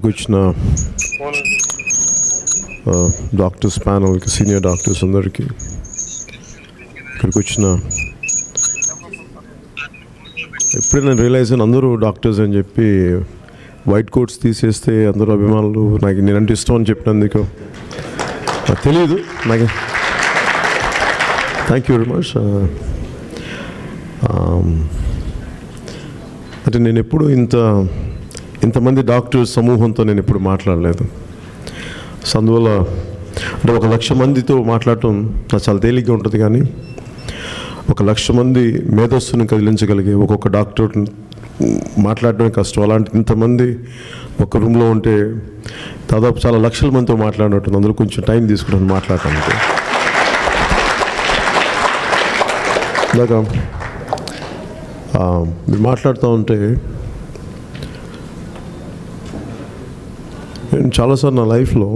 ఇక్కడికి వచ్చిన doctors ప్యానల్కి senior doctors అందరికీ ఇక్కడికి వచ్చిన ఎప్పుడే నేను రియలైజ్ అయిన అందరూ డాక్టర్స్ అని చెప్పి వైట్ కోట్స్ తీసేస్తే అందరూ అభిమానులు నాకు నేనంటే ఇష్టం అని చెప్పినందుకు నాకు తెలియదు నాకు థ్యాంక్ యూ వెరీ మచ్ అంటే నేను ఎప్పుడు ఇంత ఇంతమంది డాక్టర్స్ సమూహంతో నేను ఎప్పుడు మాట్లాడలేదు సో అందువల్ల అంటే ఒక లక్ష మందితో మాట్లాడటం నాకు చాలా తేలిగ్గా ఉంటుంది కానీ ఒక లక్ష మంది మేధస్సును కదిలించగలిగే ఒక్కొక్క డాక్టర్ మాట్లాడటమే కష్టం అలాంటి ఇంతమంది ఒక రూమ్లో ఉంటే దాదాపు చాలా లక్షల మందితో మాట్లాడినట్టుంది అందులో కొంచెం టైం తీసుకుంటాను మాట్లాడటానికి ఇందాక ఆ, మీరు మాట్లాడుతూ ఉంటే నేను చాలాసార్లు నా లైఫ్లో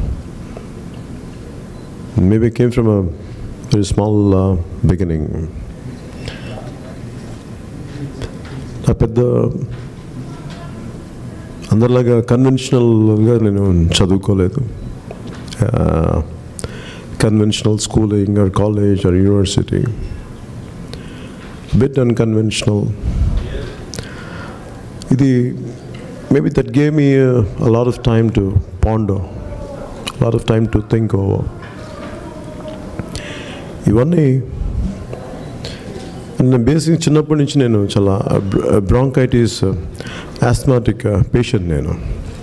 maybe came from a very small beginning నా పెద్ద అందరిలాగా కన్వెన్షనల్గా నేను చదువుకోలేదు conventional schooling or college or university bit unconventional ఇది maybe that gave me lot of time to ponder lot of time to think over ఇవన్నీ నేను బేసిక్ చిన్నప్పటి నుంచి నేను చాలా బ్రాంకైటిస్ ఆస్మాటిక్ పేషెంట్ నేను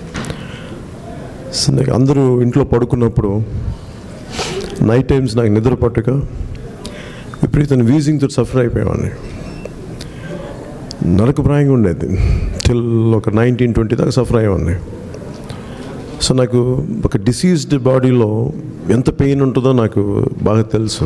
సో నాకు అందరూ ఇంట్లో పడుకున్నప్పుడు నైట్ టైమ్స్ నాకు నిద్ర పట్టక విపరీతం వీజింగ్తో సఫర్ అయిపోయేవాడిని నరకప్రాయంగా ఉండేది టిల్ ఒక నైన్టీన్ ట్వంటీ దాకా సఫర్ అయ్యేవాడిని సో నాకు ఒక డిసీజ్డ్ బాడీలో ఎంత పెయిన్ ఉంటుందో నాకు బాగా తెలుసు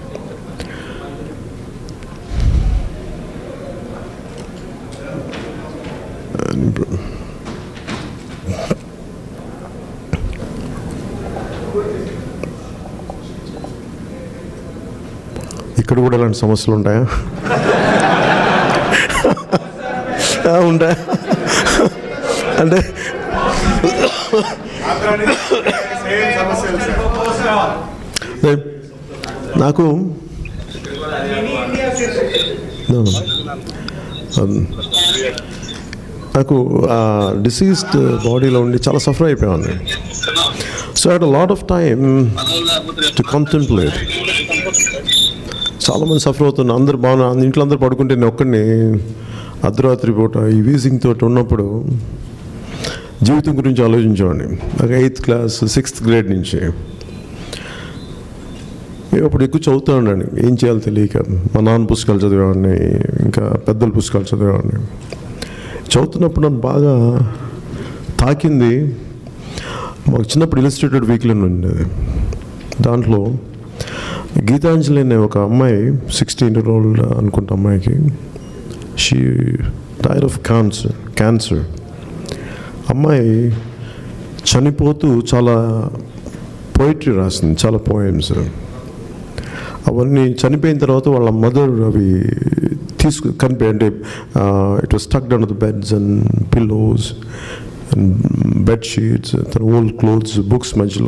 ఇక్కడ కూడా ఇలాంటి సమస్యలు ఉంటాయా ఆ, ఉంటాయా అంటే నే- నాకు No, no. Um, నాకు ఆ డిసీజ్డ్ బాడీలో ఉండి చాలా సఫర్ అయిపోయాను so had a lot of time to contemplate చాలామంది సఫర్ అవుతున్నారు అందరు బాగా ఇంట్లో అందరు పడుకుంటే నేను ఒక్కడిని అర్ధరాత్రి పూట ఈ వీజింగ్ తోటి ఉన్నప్పుడు జీవితం గురించి ఆలోచించేవాడిని నాకు ఎయిత్ క్లాస్ సిక్స్త్ గ్రేడ్ నుంచి మేము అప్పుడు ఎక్కువ చదువుతూ ఉండండి ఏం చేయాలో తెలియక మా నాన్న పుస్తకాలు చదివేవాడిని ఇంకా పెద్దల పుస్తకాలు చదివేవాడిని చదువుతున్నప్పుడు నన్ను బాగా తాకింది మాకు చిన్నప్పుడు ఇలిస్ట్రేటెడ్ వీక్లీ ఉండేది దాంట్లో గీతాంజలి అనే ఒక అమ్మాయి సిక్స్టీన్ ఇయర్ ఓల్డ్ అనుకుంటా అమ్మాయికి she died of cancer cancer అమ్మాయి చనిపోతూ చాలా పోయిటరీ రాసింది చాలా పోయమ్స్ అవన్నీ చనిపోయిన తర్వాత వాళ్ళ మదర్ అవి తీసుకు కనిపి అంటే it was stuck down the beds and pillows and bed sheets తన ఓల్డ్ క్లోత్స్ బుక్స్ మధ్యలో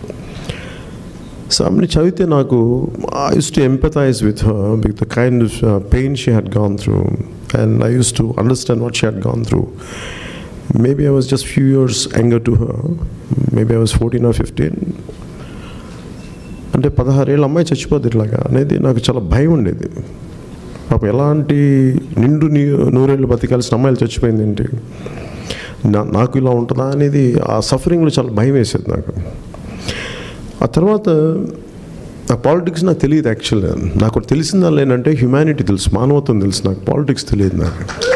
సో అమ్మని చదివితే నాకు I used to empathise with her with the kind of pain she had gone through and I used to understand what she had gone through maybe I was just few years younger to her maybe I was fourteen or fifteen అంటే పదహారేళ్ళ అమ్మాయి చచ్చిపోద్ది ఇట్లాగా అనేది నాకు చాలా భయం ఉండేది పాపం ఎలాంటి నిండు నీ నూరేళ్ళు బతికాల్సిన అమ్మాయిలు చచ్చిపోయింది ఏంటి నా నాకు ఇలా ఉంటుందా అనేది ఆ సఫరింగ్లో చాలా భయం వేసేది నాకు ఆ తర్వాత ఆ పాలిటిక్స్ నాకు తెలియదు యాక్చువల్గా నాకు తెలిసిందా లేనంటే హ్యుమానిటీ తెలుసు మానవత్వం తెలుసు నాకు పాలిటిక్స్ తెలియదు నాకు